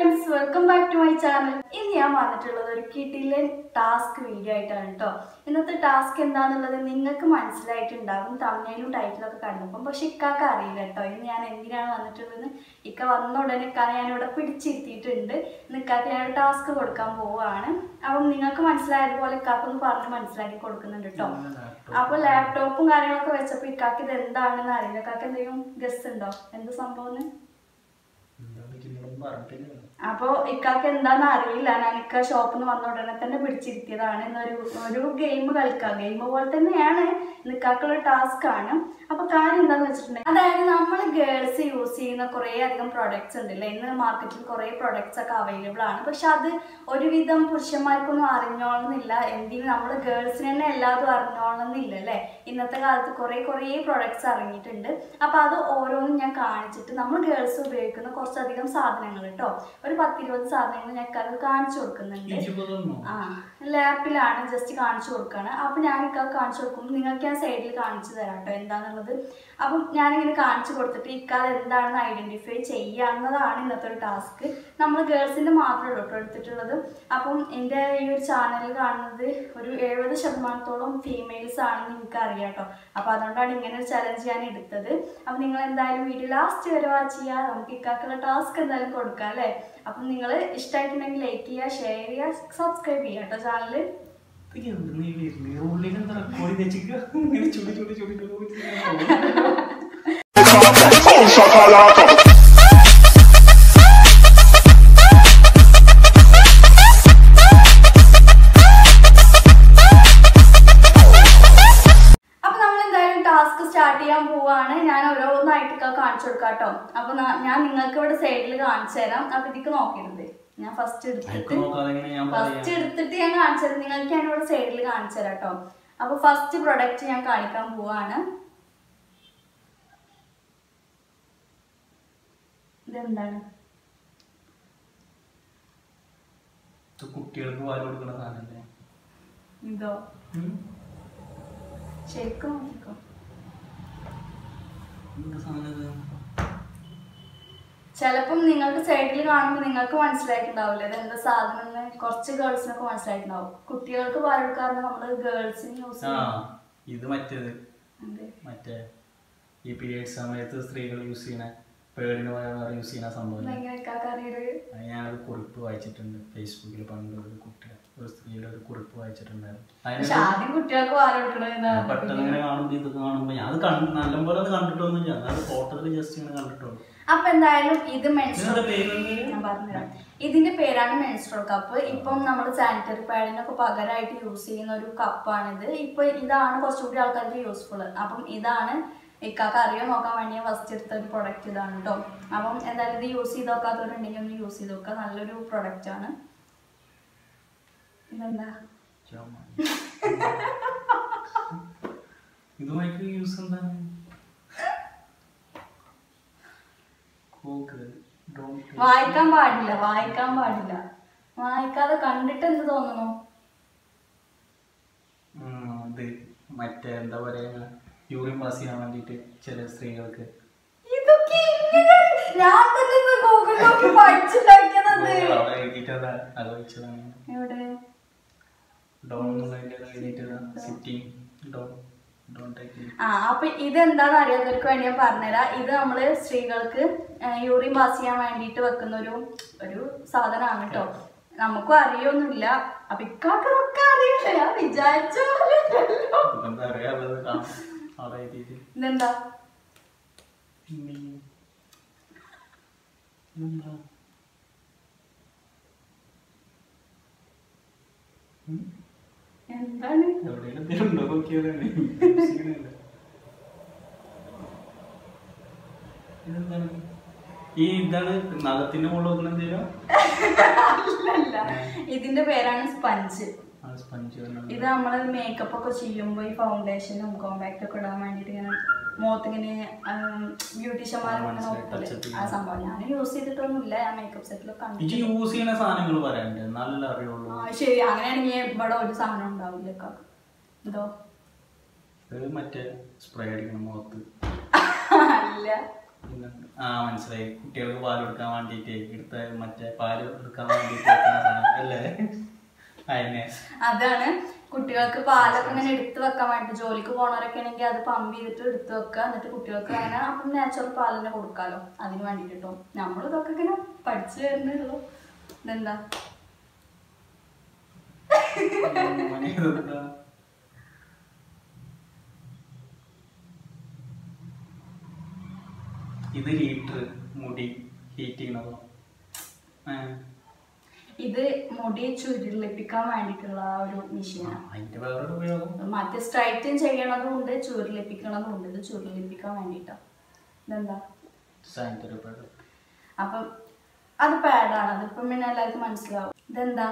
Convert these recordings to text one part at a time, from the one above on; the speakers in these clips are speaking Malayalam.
Friends welcome back to my channel ഇന്ന് ഞാൻ വന്നിട്ടുള്ളത് ഒരു കിടിലൻ ടാസ്ക് വീഡിയോ ആയിട്ടാണ് കേട്ടോ ഇന്നത്തെ ടാസ്ക് എന്താണെന്നുള്ളത് നിങ്ങൾക്ക് മനസ്സിലായിട്ടുണ്ടാകും തമിഴിലും ടൈറ്റിലൊക്കെ കണ്ടപ്പം പക്ഷെ ഇക്കാക്ക് അറിയില്ല കേട്ടോ ഇന്ന് ഞാൻ എന്തിനാണ് വന്നിട്ടുള്ളതെന്ന് ഇക്ക വന്ന ഉടനെ ഇക്കാനെ ഞാൻ ഇവിടെ പിടിച്ചിരുത്തിയിട്ടുണ്ട് ഇന്ന് ഇക്കാക്ക് ഞാൻ ഒരു ടാസ്ക് കൊടുക്കാൻ പോവുകയാണ് അപ്പം നിങ്ങൾക്ക് മനസ്സിലായതുപോലെ ഇക്കാക്കൊന്ന് പറഞ്ഞ് മനസ്സിലാക്കി കൊടുക്കുന്നുണ്ട് കേട്ടോ അപ്പോൾ ലാപ്ടോപ്പും കാര്യങ്ങളൊക്കെ വെച്ചപ്പോൾ ഇക്കാക്ക് ഇത് എന്താണെന്ന് അറിയില്ല ഇക്കാക്ക് എന്തെങ്കിലും ഗസ് ഉണ്ടോ എന്ത് സംഭവം അപ്പോൾ ഇക്കാക്ക് എന്താന്ന് അറിയില്ല ഞാൻ ഇക്ക ഷോപ്പിൽ നിന്ന് വന്ന ഉടനെ തന്നെ പിടിച്ചിരുത്തിയതാണ് എന്നൊരു ഒരു ഗെയിം കളിക്കാം ഗെയിം പോലെ തന്നെയാണ് നിക്കാക്കുള്ള ടാസ്ക് ആണ് അപ്പൊ കാര്യം എന്താന്ന് വെച്ചിട്ടുണ്ടെങ്കിൽ അതായത് നമ്മൾ ഗേൾസ് യൂസ് ചെയ്യുന്ന കുറേ അധികം പ്രൊഡക്ട്സ് ഉണ്ടല്ലേ ഇന്ന് മാർക്കറ്റിൽ കുറേ പ്രൊഡക്ട്സ് ഒക്കെ അവൈലബിൾ ആണ് പക്ഷെ അത് ഒരുവിധം പുരുഷന്മാർക്കൊന്നും അറിഞ്ഞോളന്നില്ല എന്തിനും നമ്മൾ ഗേൾസിന് തന്നെ എല്ലാതും അറിഞ്ഞോളന്നില്ല അല്ലേ ഇന്നത്തെ കാലത്ത് കുറേ കുറേ പ്രൊഡക്ട്സ് ഇറങ്ങിയിട്ടുണ്ട് അപ്പൊ അത് ഓരോന്നും ഞാൻ കാണിച്ചിട്ട് നമ്മൾ ഗേൾസ് ഉപയോഗിക്കുന്ന കുറച്ചധികം സാധനങ്ങൾ കേട്ടോ ഒരു പത്തിരുപത് സാധനങ്ങൾ ഞാൻ അത് കാണിച്ചു കൊടുക്കുന്നുണ്ട് ആ ലാപ്പിലാണ് ജസ്റ്റ് കാണിച്ചു കൊടുക്കുകയാണ് അപ്പം ഞാൻ ഇക്ക കാണിച്ചു കൊടുക്കുമ്പോൾ നിങ്ങൾക്ക് ഞാൻ സൈഡിൽ കാണിച്ചു തരാം കേട്ടോ എന്താണെന്നുള്ളത് അപ്പം ഞാനിങ്ങനെ കാണിച്ചു കൊടുത്തിട്ട് ഇക്കാൽ എന്താണെന്ന് ഐഡന്റിഫൈ ചെയ്യാവുന്നതാണ് ഇന്നത്തെ ഒരു ടാസ്ക് നമ്മൾ ഗേൾസിൻ്റെ മാത്രമേ കേട്ടോ എടുത്തിട്ടുള്ളത് അപ്പം എൻ്റെ ഈ ഒരു ചാനൽ കാണുന്നത് ഒരു എഴുപത് ശതമാനത്തോളം ഫീമെയിൽസ് ആണെന്ന് എനിക്ക് അറിയാം കേട്ടോ അപ്പോൾ അതുകൊണ്ടാണ് ഇങ്ങനെ ഒരു ചലഞ്ച് ഞാൻ എടുത്തത് അപ്പം നിങ്ങൾ എന്തായാലും വീഡിയോ ലാസ്റ്റ് വരെ വാച്ച് ചെയ്യുക നമുക്ക് ഇക്കാക്കുള്ള ടാസ്ക് എന്തായാലും കൊടുക്കാം അല്ലേ അപ്പം നിങ്ങൾ ഇഷ്ടമായിട്ടുണ്ടെങ്കിൽ ലൈക്ക് ചെയ്യുക ഷെയർ ചെയ്യുക സബ്സ്ക്രൈബ് ചെയ്യുക കേട്ടോ ചാനൽ അപ്പൊ നമ്മൾ എന്തായാലും ടാസ്ക് സ്റ്റാർട്ട് ചെയ്യാൻ പോവാണ് ഞാൻ ഓരോന്നായിട്ട് കാണിച്ചു കൊടുക്കാം കേട്ടോ അപ്പൊ ന- ഞാൻ നിങ്ങൾക്ക് ഇവിടെ സൈഡിൽ കാണിച്ചു തരാം അപ്പൊ ഇതിക്ക് നോക്കരുത് ഞാൻ ഫസ്റ്റ് എടുത്തിട്ട് ഫസ്റ്റ് എടുത്തിട്ട് ഞാൻ കാണിച്ചു തരാം നിങ്ങൾക്ക് ഞാൻ ഇവിടെ സൈഡിൽ കാണിച്ചു തരാം കേട്ടോ അപ്പൊ ഫസ്റ്റ് പ്രൊഡക്റ്റ് ഞാൻ കാണിക്കാൻ പോവാണ് ഇതെന്താണ് കുട്ടികൾക്ക് പാല് കൊടുക്കണ സാധനല്ലേ ഇതോ ശരിക്കും നോക്കിക്കോ എന്ത് സാധനം ഇത്? ചിലപ്പം നിങ്ങൾക്ക് സൈഡിൽ കാണുമ്പോൾ നിങ്ങൾക്ക് മനസ്സിലായിട്ടുണ്ടാവില്ല ഇത് എന്താ സാധനം എന്ന് കുറച്ച് ഗേൾസിനൊക്കെ മനസ്സിലായിട്ടുണ്ടാവും കുട്ടികൾക്ക് പാലെടുക്കാറുണ്ട് നമ്മള് ഗേൾസിന് യൂസ് ആ ചെയ്യും ഇത് മറ്റേത് എന്ത്? മറ്റേ ഈ പീരിയഡ് സമയത്ത് സ്ത്രീകൾ യൂസ് ചെയ്യണ പേടിന് യൂസ് ചെയ്യുന്ന സംഭവം ഭയങ്കര ഇക്കാക്കറിയൊരു അത് ഞാനൊരു കുറിപ്പ് വായിച്ചിട്ടുണ്ട് ഫേസ്ബുക്കിൽ പണ്ട് ഒരു കുട്ടി ഒരു സ്ത്രീയുടെ ഒരു കുറിപ്പ് വായിച്ചിട്ടുണ്ടായിരുന്നു പക്ഷെ അതിന് ആദ്യം കുട്ടികൾക്ക് പാലെടുക്കണത് പെട്ടെന്ന് ഇങ്ങനെ കാണുമ്പോൾ ഇത് കാണുമ്പോൾ ഞാൻ അത് കണ്ട് നല്ലപോലെ അത് കണ്ടിട്ടൊന്നുമില്ല ഞാൻ ഫോട്ടോയിൽ ജസ്റ്റ് ഇങ്ങനെ കണ്ടിട്ടുള്ളൂ അപ്പൊ എന്തായാലും ഇത് മെൻസ്ട്രോൾ ഇതിന്റെ പേര് ഞാൻ പറഞ്ഞുതരാം ഇതിന്റെ പേരാണ് മെൻസ്ട്രോൾ കപ്പ് ഇപ്പം നമ്മൾ സാനിറ്ററി പാഡിനൊക്കെ പകരമായിട്ട് യൂസ് ചെയ്യുന്ന ഒരു കപ്പാണിത് ഇപ്പൊ ഇതാണ് കുറച്ചുകൂടി ആൾക്കാർക്ക് യൂസ്ഫുൾ അപ്പം ഇതാണ് ഇക്കാക്ക് അറിയോ നോക്കാൻ വേണ്ടി ഞാൻ ഫസ്റ്റ് എടുത്ത ഒരു പ്രൊഡക്റ്റ് ഇതാണ് കേട്ടോ അപ്പം എന്തായാലും ഇത് യൂസ് ചെയ്ത് നോക്കാത്തവരുണ്ടെങ്കിൽ ഒന്ന് യൂസ് ചെയ്ത് നോക്കുക നല്ലൊരു പ്രൊഡക്റ്റ് ആണ് ഇതെന്താ ചുമ. ഇതുമായിട്ട് യൂസ് എന്താണ് കോക്ക് ഡോണ്ട് വായിക്കാൻ പാടില്ല വായിക്കാൻ പാടില്ല വായിക്കാതെ കണ്ടിട്ട് എന്ത് തോന്നുന്നു ഇത് മറ്റേ എന്താ പറയാ യൂറിൻ പാസ് ചെയ്യാൻ വേണ്ടിയിട്ട് ചില സ്ത്രീകൾക്ക് ഇതൊക്കെ എങ്ങനെ? ഞാൻ തന്നെ ഇത് ഗൂഗിൾ നോക്കി പഠിച്ചുണ്ടാക്കിയതത് അവിടെ എഴുതിയിട്ടത് ആലോചിച്ചതാണ് എവിടെ ഡോൺ എന്നുള്ളതിൻ്റെ എഴുതിയിട്ടത് സിറ്റിംഗ് ഡോൺ ഡോൺ ടേക്ക് ആ അപ്പൊ ഇതെന്താന്ന് അറിയാത്തവർക്ക് വേണ്ടി ഞാൻ പറഞ്ഞുതരാം ഇത് നമ്മള് സ്ത്രീകൾക്ക് യൂറിൻ പാസ് ചെയ്യാൻ വേണ്ടിയിട്ട് വെക്കുന്ന ഒരു ഒരു സാധനമാണ് കേട്ടോ നമുക്കും അറിയൊന്നുമില്ല അപ്പൊ ഇക്കാക്കൊക്കെ അറിയില്ല ഞാൻ വിചാരിച്ച പോലെ അല്ലല്ലോ. എന്താ അറിയാനുള്ളത് കാണാം അവിടെ എഴുതിയിട്ട് ഇതെന്താ പിന്നെ ഇതെന്താ ഉം? എന്താണ് എവിടെയെങ്കിലും എന്തെങ്കിലും ഉണ്ടോ നോക്കിയതാണ് ഇതെന്താണ് ഈ ഇതാണ് നഖത്തിന്റെ മുകളിൽ വെക്കുന്ന എന്തെങ്കിലും അല്ലല്ല ഇതിന്റെ പേരാണ് സ്പഞ്ച് ആ സ്പഞ്ച് ഇത് നമ്മൾ മേക്കപ്പ് ഒക്കെ ചെയ്യുമ്പോൾ ഈ ഫൗണ്ടേഷനും കോമ്പാക്ട് ഒക്കെ ഇടാൻ വേണ്ടിയിട്ട് ഇങ്ങനെ മുഖത്തിങ്ങനെ ബ്യൂട്ടീഷ്യന്മാർ ഇങ്ങനെ നോക്കില്ലേ ആ സംഭവം ഞാൻ യൂസ് ചെയ്തിട്ടൊന്നുമില്ല ഞാൻ മേക്കപ്പ് സെറ്റിലൊക്കെ ഇത് കണ്ടു യൂസ് ചെയ്യുന്ന സാധനങ്ങൾ പറയാനുണ്ട് നല്ല അറിയുള്ളൂ ആ ശരി അങ്ങനെയാണെങ്കിൽ ഇവിടെ ഒരു സാധനം ഉണ്ടാവില്ല കാക്ക എന്തോ ഇത് മറ്റേ സ്പ്രേ അടിക്കണം മുഖത്ത് അല്ല പിന്നെ ആ മനസ്സിലായി കുട്ടികൾക്ക് പാൽ കൊടുക്കാൻ വേണ്ടിയിട്ട് എടുത്ത മറ്റേ പാല് എടുക്കാൻ വേണ്ടിയിട്ട് വെക്കുന്ന സാധനം അല്ലേ അതിനെ അതാണ് കുട്ടികൾക്ക് പാലൊക്കെ ഇങ്ങനെ എടുത്ത് വെക്കാൻ വേണ്ടി ജോലിക്ക് പോണവരൊക്കെ ആണെങ്കിൽ അത് പമ്പ് ചെയ്തിട്ട് എടുത്ത് വെക്കുക എന്നിട്ട് കുട്ടികൾക്ക് അങ്ങനെ അപ്പം നാച്ചുറൽ പാൽ തന്നെ കൊടുക്കാലോ അതിന് വേണ്ടിട്ട് കേട്ടോ നമ്മൾ ഇതൊക്കെ ഇങ്ങനെ പഠിച്ചു വരുന്നുള്ളൂ ഇതെന്താ മോനെ ഇതെന്താ? ഇത് ഹീറ്റർ മുടി ഹീറ്റ് ചെയ്യണതോ ആ, ഇത് മുടി ചുരുളിപ്പിക്കാൻ വേണ്ടിയിട്ടുള്ള ആ ഒരു മെഷീനാണ് അതിന്റെ വേറൊരു ഉപയോഗം മറ്റേ സ്ട്രൈറ്റും ചെയ്യണതും ഉണ്ട് ചുരുളിപ്പിക്കണതും ഉണ്ട് ഇത് ചുരുളിപ്പിക്കാൻ വേണ്ടിയിട്ടാ ഇതെന്താ സാനിറ്ററി പാഡ് അപ്പം അത് പാഡാണ് അതിപ്പം പിന്നെ എല്ലാവർക്കും മനസ്സിലാവും ഇതെന്താ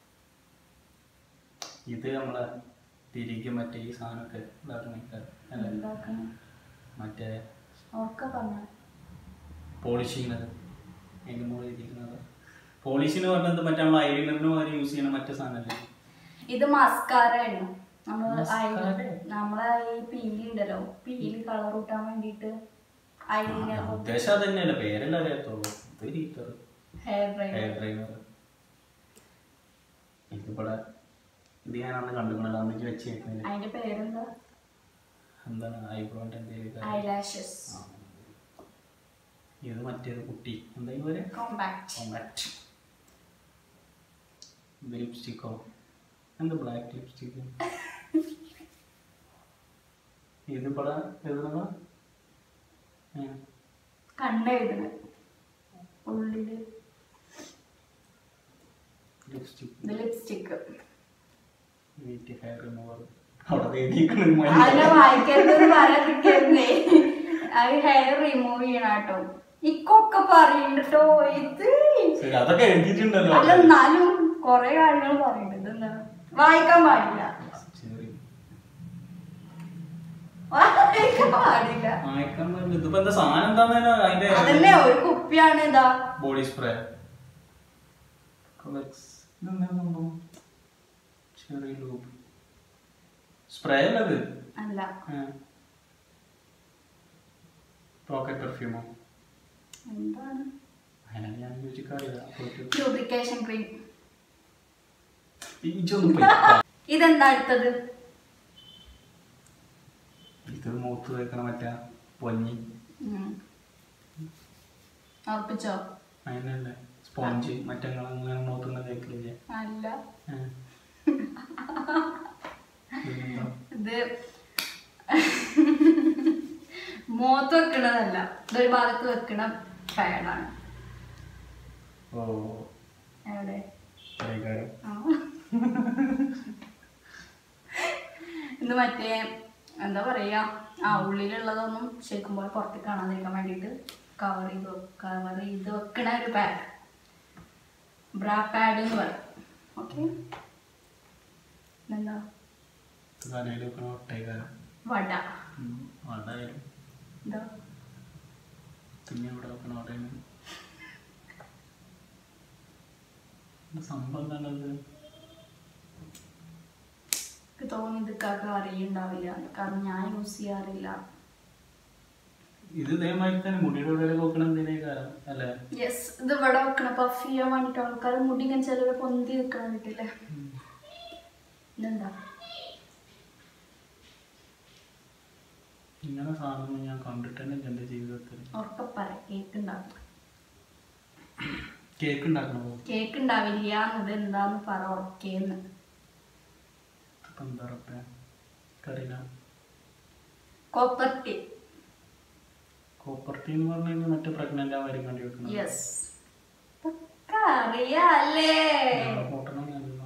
ഇത് നമ്മളെ തിരികെ മറ്റേ ഈ സാധനമൊക്കെ ഇതാക്കണേക്കാൾ അല്ലേ എന്താക്കണം മറ്റേ ഓർക്ക പറഞ്ഞ പോളിഷ് ചെയ്യുന്നത് അതിൻ്റെ മുകളിൽ ഇരിക്കുന്നത് പോളിഷ് എന്ന് പറഞ്ഞത് മറ്റേ നമ്മൾ ഐലൈനറിന് മാതിരി യൂസ് ചെയ്യണ മറ്റേ സാധനമല്ലേ ഇത് മസ്കാര ആണ് നമ്മള് മസ്കാര? eye- നമ്മളെ ഈ പീലി ഉണ്ടല്ലോ പീലി കളർ കൂട്ടാൻ വേണ്ടിട്ട് ഐലൈനർ ഉദ്ദേശം അത് തന്നെയല്ല പേരല്ല അറിയാത്തുള്ളൂ ഇത് heater hair dry hair driver ഇതിവിടെ ഇത് ഞാൻ അന്ന് കണ്ടുകൊണ്ടല്ലോ അന്ന് വെച്ച് കേൾക്കുന്നില്ല അതിന്റെ പേരെന്താ എന്താണ് ഐബ്രോന്റെ എന്തെങ്കിലും ഐലാഷസ് ആ. ഇത് മറ്റേത് കുട്ടി എന്താ ഇവര് കോമ്പാക്ട് കോമ്പാക്ട് ഇത് ലിപ്സ്റ്റിക്കോ എന്ത് ബ്ലാക്ക് ലിപ്സ്റ്റിക്ക് ഇതിവിടെ എഴുതണതാ കണ്ണെഴുതണ് ഉള്ളില് ലിപ്സ്റ്റിക് ഇത് ലിപ്സ്റ്റിക്ക് വീറ്റ് ഹെയർ റിമൂവർ അവിടെ എഴുതിയിരിക്കണ അതിനെ വായിക്കരുത് പറയാതിരിക്കുന്നേ അത് ഹെയർ റിമൂവ് ചെയ്യണം കേട്ടോ ഇക്കൊക്കെ പറയുന്നുണ്ടോ ഇത് ശരി അതൊക്കെ എഴുതിയിട്ടുണ്ടല്ലോ അല്ല എന്നാലും കൊറേ കാര്യങ്ങൾ പറയുന്നുണ്ട് എന്താ വായിക്കാൻ പാടില്ല ശരി വായിക്കാൻ പാടില്ല വായിക്കാൻ പറ്റില്ല. ഇതിപ്പോ എന്താ സാധനം എന്താന്ന് അതിന്റെ അതന്നെ ഒരു കുപ്പിയാണ് ഇതാ ബോഡി സ്പ്രേ കൊളക്സ് ഇതെന്താ സംഭവം ചെറിയ ലൂപ്പ് സ്പ്രേ അല്ലത് അല്ല പോക്കറ്റ് പെർഫ്യൂമോ എന്താണ് അതിനാണ് ഞാൻ യോജിക്കാറില്ല പോയിട്ട് ലൂബ്രിക്കേഷൻ ക്രീം ഇതൊന്നും പോയി ഇതെന്താ അടുത്തത് ഇത് മൂത്ത് വെക്കണ മറ്റേ പൊന്നി ഉം. ഉറപ്പിച്ചോ അതിനല്ലേ സ്പോഞ്ച് മറ്റേ അങ്ങനെ മൂത്തുന്ന തേക്കില്ലേ അല്ല ഏഹ്. ഇതെന്താ? ഇത് മോത്ത് വെക്കണതല്ല ഇതൊരു ഭാഗത്ത് വെക്കണ പാഡാണ് ഓ എവിടെ കൈകാരം ആ. ഇത് മറ്റേ എന്താ പറയാ ആ ഉള്ളിലുള്ളതൊന്നും ശരിക്കും പോലെ പുറത്ത് കാണാതിരിക്കാൻ വേണ്ടിയിട്ട് കവർ ചെയ്ത് കവർ ചെയ്ത് വെക്കണ ഒരു പാഡ് ബ്രാ പാഡ് എന്ന് പറയും ഓക്കെ എന്താ തലയിൽ വെക്കണ ഒട്ടേക്കാരം വട അതായാലും എന്താ പിന്നെ ഇവിടെ വെക്കണ അവിടെ സംഭവം എന്താണത് എനിക്ക് തോന്നി ഇതൊക്കെ അറിയുണ്ടാവില്ല കാരണം ഞാൻ യൂസ് ചെയ്യാറില്ല ഇത് ഇതേമാതിരി തന്നെ മുടിയുടെ ഉള്ളിൽ വെക്കണ എന്തിനേക്കാരം അല്ലേ യെസ് ഇത് ഇവിടെ വെക്കണം പഫ് ചെയ്യാൻ വേണ്ടിയിട്ട് ആൾക്കാർ മുടി ഇങ്ങനെ ചിലർ പൊന്തി നിൽക്കാൻ വേണ്ടിയിട്ടില്ലേ ഇതെന്താ ഇങ്ങനെ സാധനം ഞാൻ കണ്ടിട്ട് തന്നെ എൻ്റെ ജീവിതത്തിൽ ഉറപ്പറ കേക്ക് ഉണ്ടാക്കും കേക്ക് ഉണ്ടാക്കണമോ കേക്ക് ഉണ്ടാവില്ല എന്നത് എന്താന്ന് പറ ഉറക്കേന്ന് ഇപ്പം എന്താ ഉറപ്പേ കറിയില്ല കോപ്പർ ടീ കോപ്പർ ടീ എന്ന് പറഞ്ഞു കഴിഞ്ഞാൽ മറ്റേ പ്രഗ്നൻ്റ് ആവാൻ വേണ്ടി വെക്കണം യെസ് അറിയാല്ലേ കൂട്ടണമെന്നല്ലോ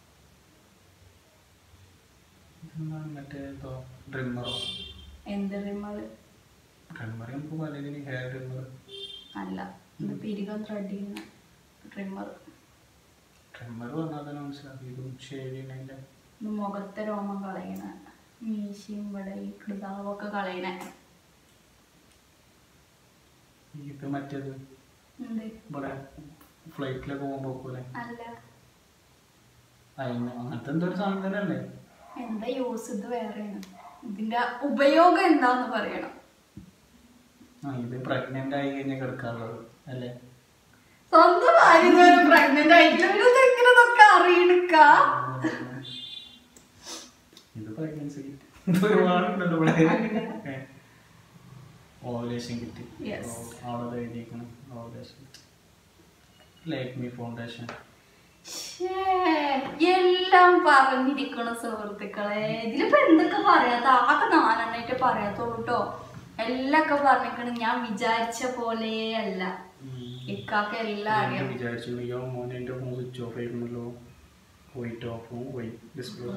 ഇതെന്താണ് മറ്റേ ഇതോ ഡ്രിമ്മറോ എന്ത് റിമൾ ഡ്രിമ്മർ നമുക്ക് പലതിന് ഹെയർ ഡ്രിമ്മർ അല്ല ഇത് പിരികം ത്രെഡ് ചെയ്യുന്ന ട്രിമ്മർ ട്രിമ്മർ പറഞ്ഞാൽ തന്നെ മനസ്സിലാക്കി ഇതും ഷേവ് ചെയ്യണതിൻ്റെ ഇത് മുഖത്തെ രോമം കളയണ മീശയും ഇവിടെ ഈ കൃതാവൊക്കെ കളയണ ഇത് മറ്റേത് എന്ത് ഇവിടെ ഫ്ലൈറ്റിലൊക്കെ പോകുമ്പോൾ പോലെ അല്ല അതിന് അങ്ങനത്തെ എന്തോ ഒരു സാധനം തന്നെ അല്ലേ എന്താ യൂസ് ഇത് വേറെയാണ് ഇതിന്റെ ഉപയോഗം എന്താന്ന് പറയണം ആ ഇത് പ്രഗ്നന്റ് ആയി കഴിഞ്ഞാൽ കിടക്കാറുള്ളത് അല്ലേ സ്വന്തം ഭാര്യ പ്രഗ്നന്റ് ആയിട്ടില്ല പിന്നെ എങ്ങനെ ഇതൊക്കെ അറിയണക്ക ഇത് പ്രഗ്നൻസി കിറ്റ് ഒരുപാടുണ്ടല്ലോ ഇവിടെ ഓവലേഷൻ കിറ്റ് Yes. അവിടെ എഴുതിയിരിക്കണം ഓവലേഷൻ ലേക്ക് മീ ഫൗണ്ടേഷൻ ശ്ശേ, എല്ലാം പറഞ്ഞിരിക്കണ സുഹൃത്തുക്കളെ ഇതിലിപ്പോ എന്തൊക്കെ പറയാത്ത ആകെ നാലെണ്ണായിട്ട് പറയാത്തുള്ളൂ കേട്ടോ എല്ലൊക്കെ പറഞ്ഞിരിക്കണ ഞാൻ വിചാരിച്ച പോലെ അല്ല ഇക്കാക്ക് എല്ലാം അറിയാം വിചാരിച്ചു അയ്യോ മോനെ എൻ്റെ ഫോൺ സ്വിച്ച് ഓഫ് ആയിരുന്നല്ലോ പോയിട്ട് ഓഫും പോയി ഡിസ്പ്ലേ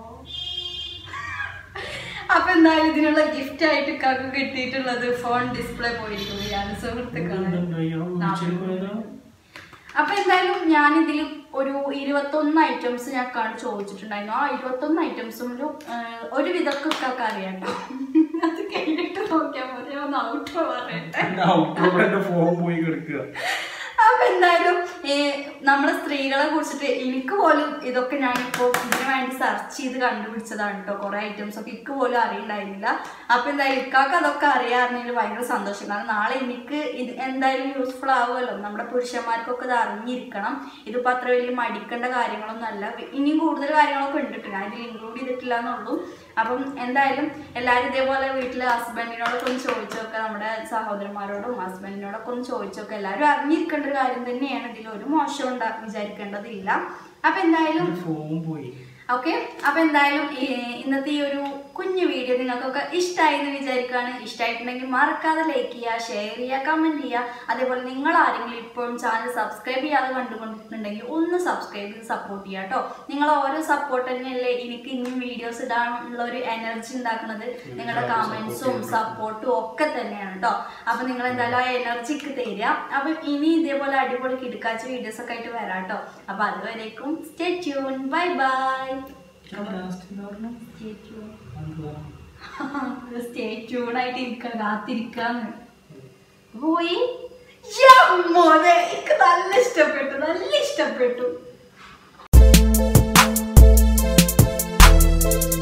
അപ്പൊ എന്തായാലും ഇതിനുള്ള ഗിഫ്റ്റ് ആയിട്ട് ഇക്കാക്ക് കിട്ടിയിട്ടുള്ളത് ഫോൺ ഡിസ്പ്ലേ പോയിരിക്കുകയാണ് സുഹൃത്തുക്കളെ അയ്യോ പോയതോ അപ്പൊ എന്തായാലും ഞാൻ ഇതിൽ ഒരു ഇരുപത്തൊന്ന് ഐറ്റംസ് ഞാൻ കാണി ചോദിച്ചിട്ടുണ്ടായിരുന്നു ആ ഇരുപത്തൊന്ന് ഐറ്റംസിലും ഒരു വിധക്കൊക്കെ അറിയാം ട്ടോ. അത് കഴിഞ്ഞിട്ട് നോക്കിയാൽ മതി ഒന്ന് ഔട്ട് പറയട്ടെ ഔട്ടോടെ ഫോൺ പോയി കിടക്കുക അപ്പൊ എന്തായാലും ഈ നമ്മളെ സ്ത്രീകളെ കുറിച്ചിട്ട് എനിക്ക് പോലും ഇതൊക്കെ ഞാനിപ്പോ ഇതിനു വേണ്ടി സെർച്ച് ചെയ്ത് കണ്ടുപിടിച്ചതാണ് കേട്ടോ കുറെ ഐറ്റംസ് ഒക്കെ എനിക്ക് പോലും അറിയണ്ടായിരുന്നില്ല അപ്പൊ എന്തായാലും ഇക്കാക്ക് അതൊക്കെ അറിയാറുണ്ടെങ്കിൽ ഭയങ്കര സന്തോഷം കാരണം നാളെ എനിക്ക് ഇത് എന്തായാലും യൂസ്ഫുൾ ആവുമല്ലോ നമ്മുടെ പുരുഷന്മാർക്കൊക്കെ ഇത് അറിഞ്ഞിരിക്കണം ഇതിപ്പോ അത്ര വലിയ മടിക്കേണ്ട കാര്യങ്ങളൊന്നും അല്ല ഇനിയും കൂടുതൽ കാര്യങ്ങളൊക്കെ ഉണ്ട് ട്ടോ. ഞാൻ ഇതിൽ ഇൻക്ലൂഡ് ചെയ്തിട്ടില്ല എന്നുള്ളൂ അപ്പം എന്തായാലും എല്ലാവരും ഇതേപോലെ വീട്ടിൽ ഹസ്ബൻഡിനോടൊക്കെ ഒന്ന് ചോദിച്ചു നോക്കുക നമ്മുടെ സഹോദരന്മാരോടും ഹസ്ബൻഡിനോടൊക്കെ ഒന്ന് ചോദിച്ചു നോക്കുക എല്ലാവരും അറിഞ്ഞിരിക്കേണ്ട ഒരു കാര്യം തന്നെയാണ് ഇതിൽ ഒരു മോശം ഉണ്ടാ വിചാരിക്കേണ്ടതില്ല അപ്പൊ എന്തായാലും ഫോൺ പോയി ഓക്കെ അപ്പൊ എന്തായാലും ഈ ഇന്നത്തെ ഈ ഒരു കുഞ്ഞു വീഡിയോ നിങ്ങൾക്കൊക്കെ ഇഷ്ടമായി എന്ന് വിചാരിക്കുകയാണ് ഇഷ്ടമായിട്ടുണ്ടെങ്കിൽ മറക്കാതെ ലൈക്ക് ചെയ്യുക ഷെയർ ചെയ്യുക കമന്റ് ചെയ്യുക അതേപോലെ നിങ്ങൾ ആരെങ്കിലും ഇപ്പോഴും ചാനൽ സബ്സ്ക്രൈബ് ചെയ്യാതെ കണ്ടുകൊണ്ടിട്ടുണ്ടെങ്കിൽ ഒന്ന് സബ്സ്ക്രൈബ് ചെയ്ത് സപ്പോർട്ട് ചെയ്യുക കേട്ടോ നിങ്ങൾ ഓരോ സപ്പോർട്ട് തന്നെയല്ലേ എനിക്ക് ഇനിയും വീഡിയോസ് ഇടാനുള്ള ഒരു എനർജി ഉണ്ടാക്കുന്നത് നിങ്ങളുടെ കമന്റ്സും സപ്പോർട്ടും ഒക്കെ തന്നെയാണ് കേട്ടോ അപ്പൊ നിങ്ങൾ എന്തായാലും ആ എനർജിക്ക് തരിക അപ്പൊ ഇനി ഇതേപോലെ അടിപൊളി കിടക്കാച്ച വീഡിയോസ് ഒക്കെ ആയിട്ട് വരാം കേട്ടോ അപ്പൊ അതുവരേക്കും stay tune bye bye last എന്താ പറഞ്ഞു സ്റ്റേ ട്യൂൺ എന്തുവാ സ്റ്റേ ട്യൂൺ ആയിട്ട് ഇരിക്ക കാത്തിരിക്കാന്ന് പോയി യമ്മോനെ, എനിക്ക് നല്ല ഇഷ്ടപ്പെട്ടു നല്ല ഇഷ്ടപ്പെട്ടു